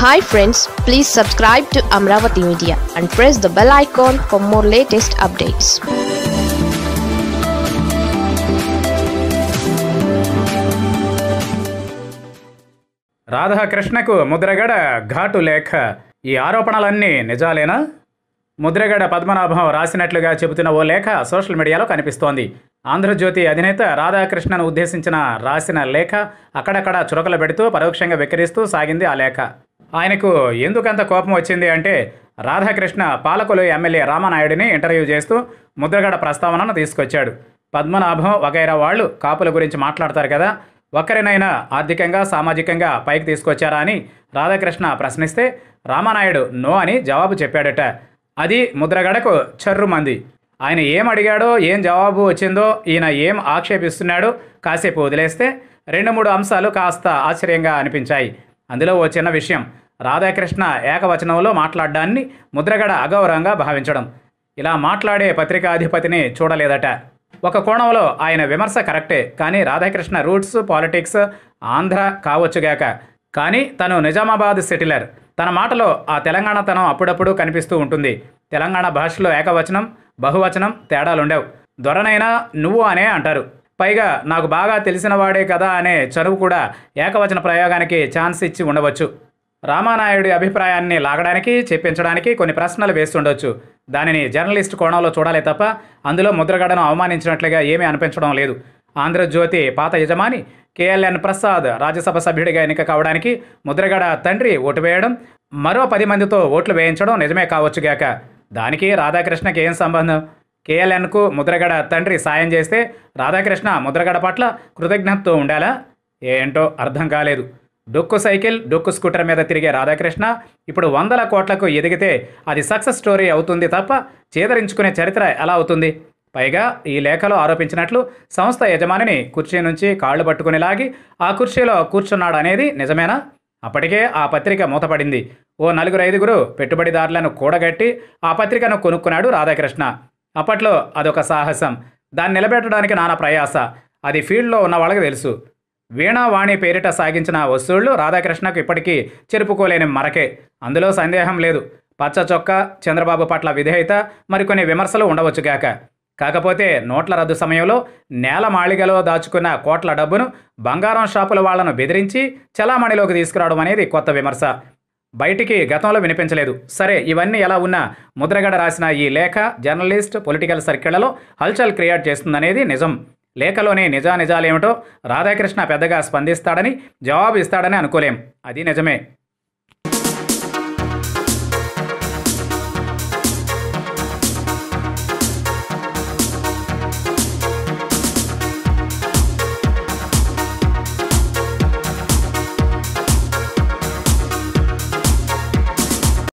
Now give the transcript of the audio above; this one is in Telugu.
hi friends please subscribe to Amaravati media and press the bell icon for more latest updates రాధాకృష్ణకు ముద్రగడ ఘాటు లేఖ ఈ ఆరోపణలన్నీ నిజాలేనా ముద్రగడ పద్మనాభం రాసినట్లుగా చెబుతున్న ఓ లేఖ సోషల్ మీడియాలో కనిపిస్తోంది ఆంధ్రజ్యోతి అధినేత రాధాకృష్ణను ఉద్దేశించిన రాసిన లేఖ అక్కడక్కడ చురకలు పెడుతూ పరోక్షంగా వెక్కిరిస్తూ సాగింది ఆ లేఖ ఆయనకు ఎందుకంత కోపం వచ్చింది అంటే రాధాకృష్ణ పాలకులు ఎమ్మెల్యే రామానాయుడిని ఇంటర్వ్యూ చేస్తూ ముద్రగడ ప్రస్తావనను తీసుకొచ్చాడు పద్మనాభం వగైరా వాళ్ళు కాపుల గురించి మాట్లాడతారు కదా ఒక్కరినైనా ఆర్థికంగా సామాజికంగా పైకి తీసుకొచ్చారా అని రాధాకృష్ణ ప్రశ్నిస్తే రామానాయుడు నో అని జవాబు చెప్పాడట అది ముద్రగడకు చర్రుమంది ఆయన ఏం అడిగాడో ఏం జవాబు వచ్చిందో ఈయన ఏం ఆక్షేపిస్తున్నాడో కాసేపు వదిలేస్తే రెండు మూడు అంశాలు కాస్త ఆశ్చర్యంగా అనిపించాయి అందులో ఓ చిన్న విషయం రాధాకృష్ణ ఏకవచనంలో మాట్లాడడాన్ని ముద్రగడ అగౌరవంగా భావించడం ఇలా మాట్లాడే పత్రికాధిపతిని చూడలేదట ఒక కోణంలో ఆయన విమర్శ కరెక్టే కానీ రాధాకృష్ణ రూట్స్ పాలిటిక్స్ ఆంధ్ర కావచ్చుగాక కానీ తను నిజామాబాద్ సెటిలర్ తన మాటలో ఆ తెలంగాణతనం అప్పుడప్పుడు కనిపిస్తూ ఉంటుంది తెలంగాణ భాషలో ఏకవచనం బహువచనం తేడాలుండవు దొరనైనా నువ్వు అనే అంటారు పైగా నాకు బాగా తెలిసిన వాడే కదా అనే చదువు కూడా ఏకవచన ప్రయోగానికి ఛాన్స్ ఇచ్చి ఉండవచ్చు రామానాయుడి అభిప్రాయాన్ని లాగడానికి చెప్పించడానికి కొన్ని ప్రశ్నలు వేస్తుండొచ్చు దానిని జర్నలిస్ట్ కోణంలో చూడాలే తప్ప అందులో ముద్రగడను అవమానించినట్లుగా ఏమీ అనిపించడం లేదు ఆంధ్రజ్యోతి పాత యజమాని కేఎల్ఎన్ ప్రసాద్ రాజ్యసభ సభ్యుడిగా ఎన్నిక కావడానికి ముద్రగడ తండ్రి ఓటు వేయడం మరో పది మందితో ఓట్లు వేయించడం నిజమే కావచ్చుగాక దానికి రాధాకృష్ణకి ఏం సంబంధం కేఎల్ఎన్కు ముద్రగడ తండ్రి సాయం చేస్తే రాధాకృష్ణ ముద్రగడ పట్ల కృతజ్ఞతతో ఉండాలా ఏంటో అర్థం కాలేదు డొక్కు సైకిల్ డొక్కు స్కూటర్ మీద తిరిగే రాధాకృష్ణ ఇప్పుడు వందల కోట్లకు ఎదిగితే అది సక్సెస్ స్టోరీ అవుతుంది తప్ప చేదరించుకునే చరిత్ర ఎలా అవుతుంది పైగా ఈ లేఖలో ఆరోపించినట్లు సంస్థ యజమానిని కుర్చీ నుంచి కాళ్ళు పట్టుకుని లాగి ఆ కుర్చీలో కూర్చున్నాడు అనేది నిజమేనా అప్పటికే ఆ పత్రిక మూతపడింది ఓ నలుగురు ఐదుగురు పెట్టుబడిదారులను కూడగట్టి ఆ పత్రికను కొనుక్కున్నాడు రాధాకృష్ణ అప్పట్లో అదొక సాహసం దాన్ని నిలబెట్టడానికి నానా ప్రయాస అది ఫీల్డ్లో ఉన్న వాళ్ళకి తెలుసు వీణావాణి పేరిట సాగించిన వస్తువులు రాధాకృష్ణకు ఇప్పటికీ చెరుపుకోలేని మరకే అందులో సందేహం లేదు పచ్చ చొక్క చంద్రబాబు పట్ల విధేయత మరికొన్ని విమర్శలు ఉండవచ్చుగాక కాకపోతే నోట్ల రద్దు సమయంలో నేల మాళిగలో దాచుకున్న కోట్ల డబ్బును బంగారం షాపుల వాళ్లను బెదిరించి చలామణిలోకి తీసుకురావడం అనేది కొత్త విమర్శ బయటికి గతంలో వినిపించలేదు సరే ఇవన్నీ ఎలా ఉన్నా ముద్రగడ రాసిన ఈ లేఖ జర్నలిస్ట్ పొలిటికల్ సర్కిళ్లలో హల్చల్ క్రియేట్ చేస్తుందనేది నిజం లేఖలోని నిజానిజాలేమిటో రాధాకృష్ణ పెద్దగా స్పందిస్తాడని జవాబు ఇస్తాడని అనుకోలేం అది నిజమే